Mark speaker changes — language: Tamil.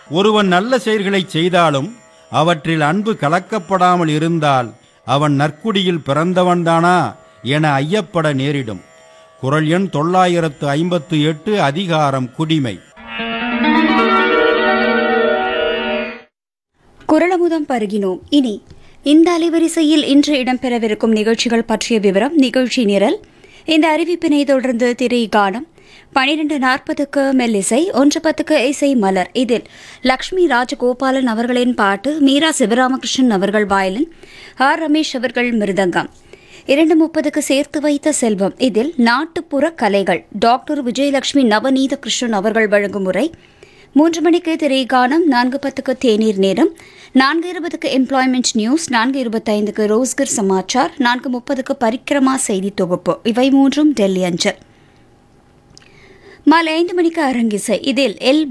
Speaker 1: ஒருவன் நல்ல செயல்களைச் செய்தாலும் அவற்றில் அன்பு கலக்கப்படாமல் இருந்தால் அவன் நற்குடியில் பிறந்தவன்தானா என ஐயப்பட நேரிடும் குரல் எண் தொள்ளாயிரத்து ஐம்பத்து எட்டு அதிகாரம் குடிமை
Speaker 2: குரலமுதம் பருகினோம் இனி இந்த அலைவரிசையில் இன்று இடம்பெறவிருக்கும் நிகழ்ச்சிகள் பற்றிய விவரம் நிகழ்ச்சி நிரல் இந்த அறிவிப்பினை தொடர்ந்து திரை கானம் பனிரெண்டு நாற்பதுக்கு மெல்லிசை ஒன்று பத்துக்கு இசை மலர் இதில் லக்ஷ்மி ராஜகோபாலன் அவர்களின் பாட்டு மீரா சிவராமகிருஷ்ணன் அவர்கள் வயலின் ஆர் ரமேஷ் அவர்கள் மிருதங்கம் இரண்டு முப்பதுக்கு சேர்த்து வைத்த செல்வம் இதில் நாட்டுப்புற கலைகள் டாக்டர் விஜயலட்சுமி நவநீத கிருஷ்ணன் அவர்கள் வழங்கும் உரை மூன்று மணிக்கு திரைகானம் நான்கு பத்துக்கு தேநீர் நேரம் நான்கு இருபதுக்கு எம்ப்ளாய்மெண்ட் நியூஸ் நான்கு இருபத்தைந்துக்கு ரோஸ்கர் சமாச்சார் நான்கு முப்பதுக்கு பரிக்கிரமா செய்தி தொகுப்பு இவை மூன்றும் டெல்லி அஞ்சல் மாலை ஐந்து மணிக்கு அரங்கிசை இதில் எல்